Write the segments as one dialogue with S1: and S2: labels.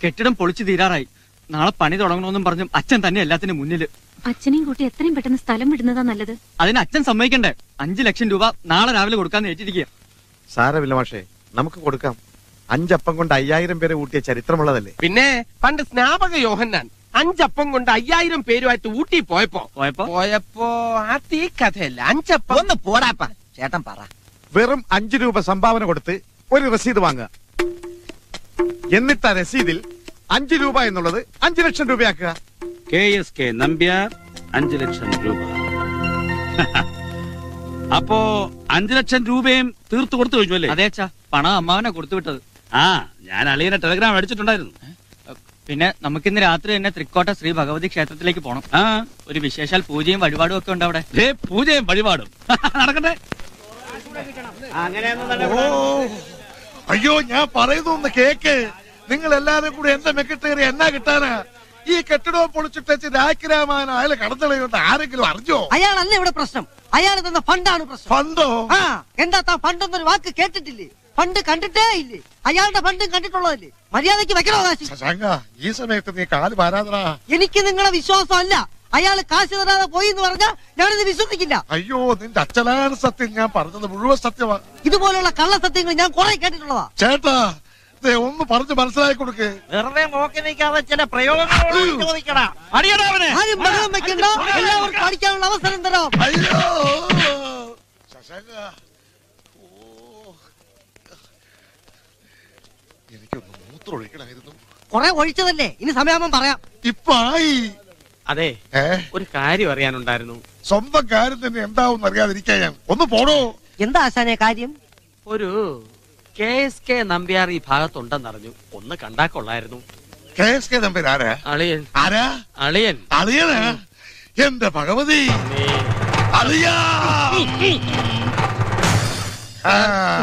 S1: കെട്ടിടം പൊളിച്ചു തീരാറായി നാളെ പണി തുടങ്ങണമെന്നും പറഞ്ഞും അച്ഛൻ തന്നെ എല്ലാത്തിനും മുന്നില്
S2: അച്ഛനെയും കൂട്ടി എത്രയും പെട്ടെന്ന് സ്ഥലം വിടുന്നതാ നല്ലത്
S1: അതിന് അച്ഛൻ സമ്മതിക്കണ്ടേ അഞ്ചു ലക്ഷം രൂപ നാളെ രാവിലെ കൊടുക്കാന്ന് ഏറ്റിരിക്കുക
S3: സാരമില്ല മാഷേ നമുക്ക് കൊടുക്കാം അഞ്ചപ്പം കൊണ്ട് അയ്യായിരം പേരെ കൂട്ടിയ ചരിത്രമുള്ളതല്ലേ
S4: പിന്നെ പണ്ട് സ്നാപക യോഹന്നാൻ അഞ്ചപ്പം കൊണ്ട് അയ്യായിരം പേരുമായിട്ട് ഊട്ടി പോയപ്പോ
S1: പോയപ്പോ
S4: പോയപ്പോ അത് ഈ കഥയല്ല അഞ്ചപ്പം
S5: ഒന്ന് പോടാപ്പ ചേട്ടൻ പറ
S3: വെറും അഞ്ചു രൂപ സംഭാവന കൊടുത്ത് ഒരു രസീത് വാങ്ങുക എന്നിട്ട് ആ രസീതിൽ അഞ്ചു രൂപ എന്നുള്ളത് അഞ്ചു ലക്ഷം രൂപയാക്കുക
S6: കെ എസ് കെ നമ്പ്യാർ അഞ്ചു ലക്ഷം രൂപ അപ്പോ അഞ്ചു ലക്ഷം രൂപയും തീർത്തു കൊടുത്തു കഴിഞ്ഞു അല്ലേ
S1: അതെ അച്ഛാ പണം അമ്മാവനെ കൊടുത്തു വിട്ടത്
S6: ആ ഞാൻ അളിയനെ ടെലഗ്രാം അടിച്ചിട്ടുണ്ടായിരുന്നു
S1: പിന്നെ നമുക്കിന്ന് രാത്രി തന്നെ തൃക്കോട്ട ശ്രീ ഭഗവതി ക്ഷേത്രത്തിലേക്ക് പോണം
S6: ആ
S1: ഒരു വിശേഷാൽ പൂജയും വഴിപാടും ഒക്കെ ഉണ്ട് അവിടെ
S6: ദേ പൂജയും വഴിപാടും നടക്കട്ടെ
S7: ഓ അയ്യോ ഞാൻ പറയുന്നു കേക്ക് നിങ്ങൾ എല്ലാരും കൂടി എന്റെ മെക്കിട്ടേറി എന്നാ കിട്ടാനാ ഈ കെട്ടിടവും പൊളിച്ചിട്ടേച്ച് രാഖിരാമായന അയാൾ കടത്തളയുണ്ട് ആരെങ്കിലും അറിഞ്ഞോ
S5: അയാളല്ല ഇവിടെ പ്രശ്നം അയാൾ തന്ന ഫണ്ടാണ് പ്രശ്നം
S7: ഫണ്ടോ
S5: ആ എന്താ താ ഫണ്ട് എന്നൊരു വാക്ക് കേട്ടിട്ടില്ലേ ഫണ്ട് കണ്ടിട്ടേ ഇല്ലേ അയാളുടെ ഫണ്ടും കണ്ടിട്ടുള്ളതല്ലേ മര്യാദയ്ക്ക് വെക്കണോ കാശ്
S7: ശശാങ്ക ഈ സമയത്ത് നീ കാല് പാരാതടാ
S5: എനിക്ക് നിങ്ങളെ വിശ്വാസം അല്ല അയാൾ കാശ് തരാതെ പോയി എന്ന് പറഞ്ഞാൽ ഞാനിത് വിശ്വസിക്കില്ല
S7: അയ്യോ നിന്റെ അച്ഛനാണ് സത്യം ഞാൻ പറഞ്ഞത് മുഴുവൻ സത്യമാ
S5: ഇതുപോലുള്ള കള്ളസത്യങ്ങൾ ഞാൻ കുറെ കേട്ടിട്ടുള്ളതാ
S7: ചേട്ടാ ദേ ഒന്ന് പറഞ്ഞു മനസ്സിലാക്കി കൊടുക്ക്
S5: വെറുതെ നോക്കി നിൽക്കാതെ ചില പ്രയോഗങ്ങളോട് ചോദിക്കടാ ആരും ബഹളം വെക്കണ്ട എല്ലാവർക്കും പഠിക്കാനുള്ള അവസരം തരാം
S7: അയ്യോ ശശാങ്ക ഓ എനിക്കൊന്ന് മൂത്രം ഒഴിക്കണമായിരുന്നു
S5: കുറെ ഒഴിച്ചതല്ലേ ഇനി സമയാകുമ്പം പറയാം
S7: ഇപ്പൊ ആയി
S4: അതെ
S7: ഏ
S4: ഒരു കാര്യം അറിയാനുണ്ടായിരുന്നു
S7: സ്വന്തം കാര്യം തന്നെ എന്താവും അറിയാതിരിക്കാൻ ഞാൻ ഒന്ന് പോടോ
S5: എന്താ ആശാനെ കാര്യം
S4: ഒരു കെ എസ് കെ നമ്പ്യാർ ഈ ഭാഗത്തുണ്ടെന്നറിഞ്ഞു ഒന്ന് കണ്ടാ കൊള്ളായിരുന്നു
S7: കെ എസ് കെ നമ്പർ ആരാ
S4: അളിയൻ
S7: ആരാ
S4: അളിയൻ
S7: അളിയനാ എന്റെ ഭഗവതി അളിയാ ആ.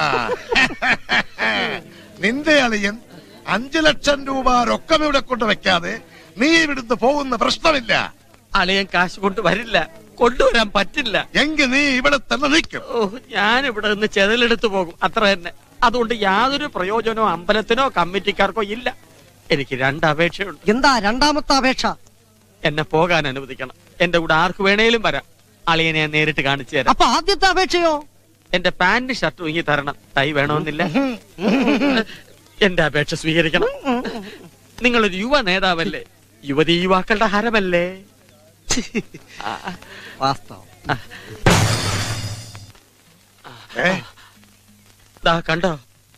S7: നിന്റെ അളിയൻ അഞ്ചു ലക്ഷം രൂപ രൊക്കം ഇവിടെ കൊണ്ട് വെക്കാതെ നീ ഇവിടുന്ന് പോകുന്ന പ്രശ്നമില്ല
S4: അളിയൻ കാശ് കൊണ്ട് വരില്ല കൊണ്ടുവരാൻ പറ്റില്ല
S7: എങ്കിൽ നീ ഇവിടെ തന്നെ നിൽക്കും
S4: ഓ ഞാൻ ഇവിടെ നിന്ന് ചെതലെടുത്തു പോകും അത്ര തന്നെ അതുകൊണ്ട് യാതൊരു പ്രയോജനമോ അമ്പലത്തിനോ കമ്മിറ്റിക്കാർക്കോ ഇല്ല എനിക്ക് രണ്ട് അപേക്ഷയുണ്ട്
S5: എന്താ രണ്ടാമത്തെ അപേക്ഷ
S4: എന്നെ പോകാൻ അനുവദിക്കണം എന്റെ കൂടെ ആർക്ക് വേണേലും വരാം അളിയനെ ഞാൻ നേരിട്ട് കാണിച്ചു തരാം
S5: അപ്പൊ ആദ്യത്തെ അപേക്ഷയോ
S4: എന്റെ പാന്റ് ഷർട്ട് ഇങ്ങി തരണം തൈ വേണമെന്നില്ല എന്റെ അപേക്ഷ സ്വീകരിക്കണം നിങ്ങളൊരു യുവ നേതാവല്ലേ യുവതി യുവാക്കളുടെ ഹരമല്ലേ ആ,
S5: വാസ്തവം
S7: ഏ
S4: ദാ കണ്ടോ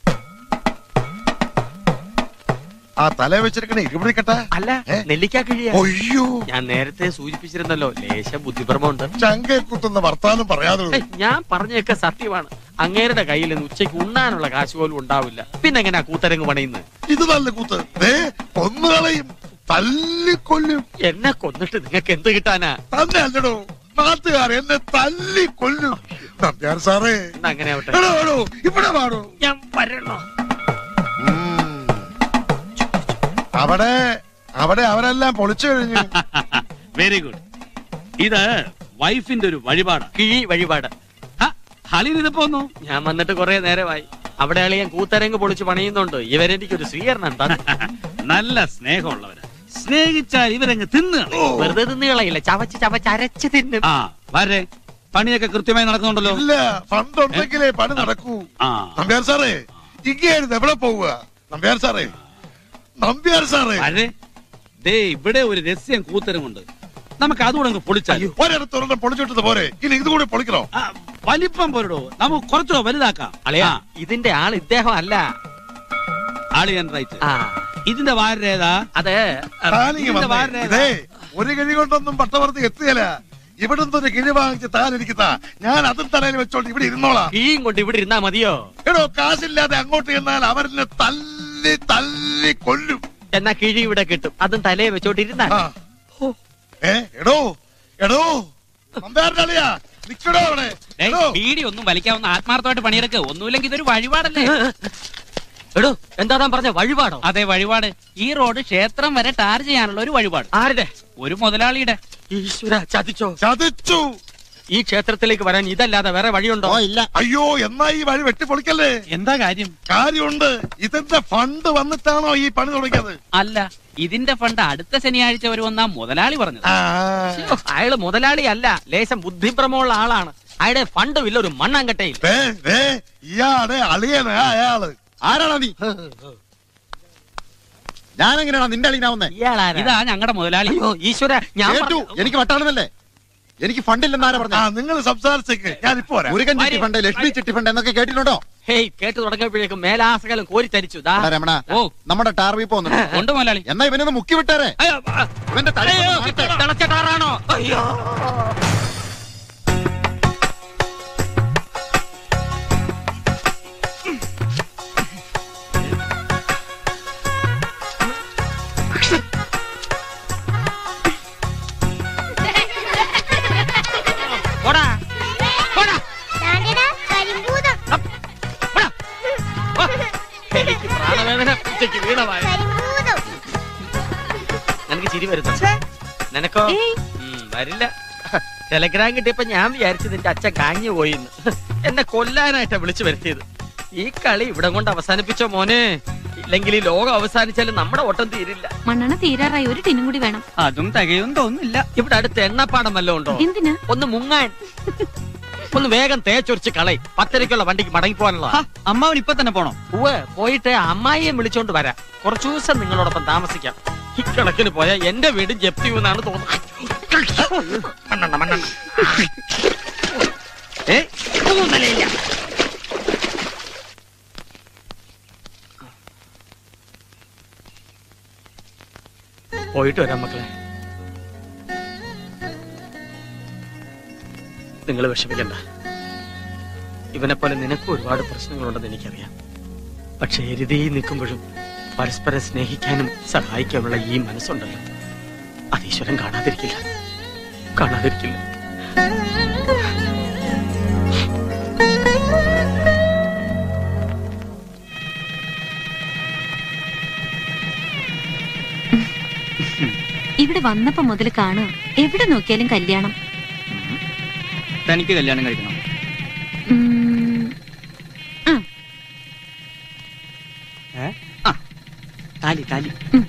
S7: ആ തല വെച്ചിരിക്കണേ ഇരുപടി കെട്ട
S4: അല്ല
S7: ഏ?
S4: നെല്ലിക്കാ കിഴിയ
S7: ഒയ്യോ
S4: ഞാൻ നേരത്തെ സൂചിപ്പിച്ചിരുന്നല്ലോ ലേശം ബുദ്ധിഭ്രമമുണ്ട്
S7: ചങ്കെ കുത്തുന്ന വർത്താനം പറയാതെ
S4: ഏയ്, ഞാൻ പറഞ്ഞൊക്കെ സത്യമാണ് അങ്ങേരുടെ കയ്യിൽ നിന്ന് ഉച്ചയ്ക്ക് ഉണ്ണാനുള്ള കാശ് പോലും ഉണ്ടാവില്ല പിന്നെ എങ്ങനെയാ കൂത്തരങ്ങ് പണിയുന്നത്
S7: ഇത് നല്ല കൂത്ത് ദേ കൊന്നുകളയും തല്ലിക്കൊല്ലും
S4: എന്നെ കൊന്നിട്ട് നിങ്ങൾക്ക് എന്ത് കിട്ടാനാ
S7: തന്നെ അല്ലടോ നാട്ടുകാർ എന്നെ തല്ലിക്കൊല്ലും നമ്പ്യാർ സാറേ
S4: എന്നാ അങ്ങനെ ആവട്ടെ
S7: എടോ എടോ ഇവിടെ വാടോ
S4: ഞാൻ വരണോ
S7: അവിടെ അവിടെ അവരെല്ലാം പൊളിച്ചു കഴിഞ്ഞു
S6: വെരി ഗുഡ് ഇത് വൈഫിന്റെ ഒരു വഴിപാടാ
S4: കിഴി വഴിപാട്
S6: ഹളിയിൽ ഇത് പോന്നു
S4: ഞാൻ വന്നിട്ട് കുറെ നേരമായി അവിടെ അളിയൻ കൂത്തരങ്ങ് പൊളിച്ച് പണിയുന്നുണ്ട് ഇവരെനിക്കൊരു സ്വീകരണം തന്നു
S6: നല്ല സ്നേഹമുള്ളവരാ സ്നേഹിച്ചാൽ ഇവരങ്ങ് തിന്നു
S4: വെറുതെ തിന്നു കളയില്ല ചവച്ച് ചവച്ച് അരച്ച് തിന്നും
S6: ആ വരെ പണിയൊക്കെ കൃത്യമായി നടക്കുന്നുണ്ടല്ലോ
S7: ഇല്ല ഫണ്ട് ഉണ്ടെങ്കിലേ പണി നടക്കൂ
S6: ആ
S7: നമ്പ്യാർ സാറേ ഇങ്ങേരുന്ന് എവിടെ പോവുക നമ്പ്യാർ സാറേ നമ്പ്യാർ സാറേ
S6: വരെ ദേ ഇവിടെ ഒരു രഹസ്യം കൂത്തരമുണ്ട് നമുക്ക് അതുകൂടെ അങ്ങ് പൊളിച്ചാൽ
S7: ഒരിടത്ത് ഒരെണ്ണം പൊളിച്ചിട്ടത് പോരെ ഇനി ഇത് കൂടി പൊളിക്കണോ
S6: ആ, വലിപ്പം പോരടോ നമുക്ക് കുറച്ചുകൂടെ വലുതാക്കാം
S4: അളിയാ
S6: ആ,
S4: ഇതിന്റെ ആൾ ഇദ്ദേഹം അല്ല
S6: ആളിയൻ റൈറ്റ്
S4: ആ
S6: ഇതിന്റെ വാരേതാ
S4: അത്
S7: താനിങ്ങ്
S6: ഇതിന്റെ
S7: വന്നേ.
S6: വാരേതാ
S7: ഇതേ ഒരു കിഴി കൊണ്ടൊന്നും പട്ടവർത്തി എത്തുകയില്ല ഇവിടുന്ന് ഒരു കിഴി വാങ്ങിച്ച് താൻ ഇരിക്കുന്ന ഞാൻ അതും തലയിൽ വെച്ചോണ്ട് ഇവിടെ ഇരുന്നോളാം
S4: കീയും കൊണ്ട് ഇവിടെ ഇരുന്നാ മതിയോ
S7: എടോ കാശില്ലാതെ അങ്ങോട്ട് ചെന്നാൽ അവരെന്നെ തല്ലി തല്ലി കൊല്ലും
S4: എന്നാ കിഴി ഇവിടെ കിട്ടും അതും തലയെ വെച്ചോട്ട് ഇരുന്നാ
S7: ആ. ഏ എടോ എടോ നമ്പ്യാരുടെ അളിയാ നിക്കടോ അവിടെ എടോ
S8: ബീഡി ഒന്നും വലിക്കാവുന്ന ആത്മാർത്ഥമായിട്ട് പണിയെടുക്ക് ഒന്നുമില്ലെങ്കിൽ ഇതൊരു വഴിപാടല്ലേ
S4: എടോ എന്താ താൻ പറഞ്ഞ വഴിപാടോ
S8: അതെ വഴിപാട് ഈ റോഡ് ക്ഷേത്രം വരെ ടാർ ചെയ്യാനുള്ള ഒരു വഴിപാട്
S4: ആരുടെ
S8: ഒരു മുതലാളിയുടെ
S4: ഈശ്വര ചതിച്ചോ
S7: ചതിച്ചു
S4: ഈ ക്ഷേത്രത്തിലേക്ക് വരാൻ ഇതല്ലാതെ വേറെ വഴിയുണ്ടോ
S5: ഇല്ല
S7: അയ്യോ എന്നാ ഈ വഴി വെട്ടിപ്പൊളിക്കല്ലേ
S6: എന്താ കാര്യം
S7: കാര്യമുണ്ട് ഇതിന്റെ ഫണ്ട് വന്നിട്ടാണോ ഈ പണി തുടങ്ങിയത്
S8: അല്ല ഇതിന്റെ ഫണ്ട് അടുത്ത ശനിയാഴ്ച വരുമെന്നാ മുതലാളി പറഞ്ഞത്
S7: ആ
S4: ശ്ശോ, അയാള് മുതലാളി അല്ല ലേശം ബുദ്ധിഭ്രമമുള്ള ആളാണ് അയാളുടെ ഫണ്ടും ഇല്ല ഒരു മണ്ണാങ്കട്ടയില്ല
S7: ദേ, ദേ, ഇയാടെ അളിയനാ അയാള്
S5: ആരാണോ നീ ഞാൻ എങ്ങനെയാണോ നിന്റെ അളിയനാവുന്നേ
S4: ഇയാളാരാ
S8: ഇതാ ഞങ്ങളുടെ മുതലാളി
S4: അയ്യോ ഈശ്വര ഞാൻ
S5: കേട്ടു
S4: പറഞ്ഞ-
S5: എനിക്ക് വട്ടാണെന്നല്ലേ എനിക്ക് ഫണ്ടില്ലെന്ന് ആരാ
S7: ആ
S5: പറഞ്ഞ
S7: നിങ്ങൾ സംസാരിച്ചേക്ക് ഞാൻ ഇപ്പൊ വരാം
S5: മുരുകൻ ചിട്ടി ഫണ്ട് ലക്ഷ്മി ചിട്ടി ഫണ്ട് എന്നൊക്കെ കേട്ടിട്ടുണ്ടോ
S4: ഹേയ് കേട്ടു തുടങ്ങിയപ്പോഴേക്കും മേലാസകലം കോരി തരിച്ചു ദാ
S5: എടാ രമണ
S8: ഓ
S5: നമ്മുടെ ടാർവി പോകുന്നുണ്ട്
S8: ഉണ്ട് മുതലാളി
S5: എന്നാ ഇവനൊന്ന് മുക്കി വിട്ടാരെ
S4: അയ്യോ, ആ,
S5: ഇവന്റെ തല
S4: അയ്യോ,
S5: ഒന്ന് മാറ്റേ.
S4: തിളച്ച ടാറാണോ അയ്യോ പോടാ പോടാ പോടാ. ഓ, എനിക്ക് പ്രാണവേദന ഉച്ചയ്ക്ക് വീണതായി നിനക്ക് ചിരി വരുന്നു നിനക്കോ
S2: ഏയ്.
S4: ഉം, വരില്ല ടെലഗ്രാം കിട്ടിയപ്പോ ഞാൻ വിചാരിച്ചു നിന്റെ അച്ഛൻ കാഞ്ഞു പോയിന്ന് എന്നെ കൊല്ലാനായിട്ടാ വിളിച്ചു വരുത്തിയത് ഈ കളി ഇവിടെ കൊണ്ട് അവസാനിപ്പിച്ചോ മോനെ ഇല്ലെങ്കിൽ ഈ ലോകം അവസാനിച്ചാലും നമ്മുടെ ഓട്ടം തീരില്ല
S2: മണ്ണെണ്ണ തീരാറായി ഒരു ടിന്നും കൂടി വേണം
S1: അതും തികയും തോന്നുന്നില്ല
S4: ഇവിടെ അടുത്ത് എണ്ണപ്പാടം വല്ലതും ഉണ്ടോ
S2: എന്തിനാ
S4: ഒന്ന് മുങ്ങാൻ ഒന്ന് വേഗം തേച്ചൊരിച്ച് കളയി പത്തരയ്ക്കുള്ള വണ്ടിക്ക് മടങ്ങി പോകാനുള്ള
S1: ഹാ, അമ്മാവൻ ഇപ്പൊ തന്നെ പോണോ
S4: ഉവ്വ് പോയിട്ട് അമ്മായിയെ വിളിച്ചോണ്ട് വരാം കുറച്ചു ദിവസം നിങ്ങളോടൊപ്പം താമസിക്കാം ഇക്കണക്കിന് പോയാൽ എന്റെ വീട് ജപ്തി എന്നാണ് തോന്നുന്നത് മണ്ണെണ്ണ മണ്ണെണ്ണ ഏ ഒന്നും നിലയില്ല പോയിട്ട് വരാം മക്കളെ നിങ്ങൾ വിഷമിക്കണ്ട ഇവനെ പോലെ നിനക്കും ഒരുപാട് പ്രശ്നങ്ങളുണ്ടെന്ന് എനിക്കറിയാം പക്ഷെ എരുതിയിൽ നിൽക്കുമ്പോഴും പരസ്പരം സ്നേഹിക്കാനും സഹായിക്കാനുള്ള ഈ മനസ്സുണ്ടല്ലോ അത് ഈശ്വരൻ കാണാതിരിക്കില്ല കാണാതിരിക്കില്ല
S2: ഇവിടെ വന്നപ്പോ മുതൽ കാണുക എവിടെ നോക്കിയാലും കല്യാണം
S1: തനിക്ക് കല്യാണം കഴിക്കണം
S2: ഉം, ആ,
S1: താലി താലി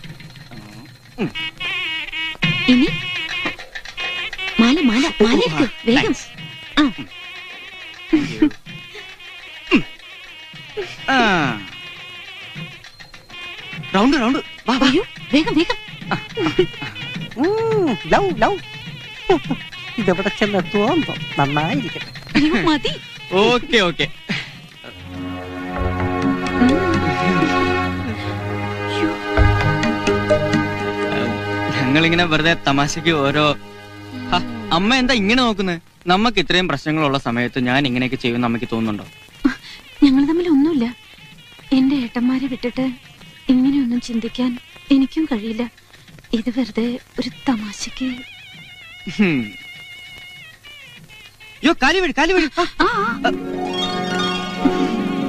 S2: ഇനി മാല മാല മാല എടുക്ക്, വേഗം ആ
S1: റൗണ്ട് റൗണ്ട് വാ വാ
S2: അയ്യോ വേഗം വേഗം
S5: ലവ് ലവ് ഇതെവിടെ ചെന്നെത്തുവോ നന്നായിരിക്കട്ടെ
S2: അയ്യോ മതി
S1: ഓക്കെ ഓക്കെ ഞങ്ങളിങ്ങനെ വെറുതെ തമാശക്ക് ഓരോ ഹ, അമ്മ എന്താ ഇങ്ങനെ നോക്കുന്നത് നമുക്ക് ഇത്രയും പ്രശ്നങ്ങളുള്ള സമയത്ത് ഞാൻ ഇങ്ങനെയൊക്കെ ചെയ്യുമെന്ന് അമ്മയ്ക്ക് തോന്നുന്നുണ്ടോ
S2: ഞങ്ങൾ തമ്മിൽ ഒന്നുമില്ല എന്റെ ഏട്ടന്മാരെ വിട്ടിട്ട് ഇങ്ങനെയൊന്നും ചിന്തിക്കാൻ എനിക്കും കഴിയില്ല ഇത് വെറുതെ ഒരു തമാശക്ക്
S1: ഹും. യ്യോ കാലി വീഴ് കാലി വീഴ് ആ,
S2: ആ ആ,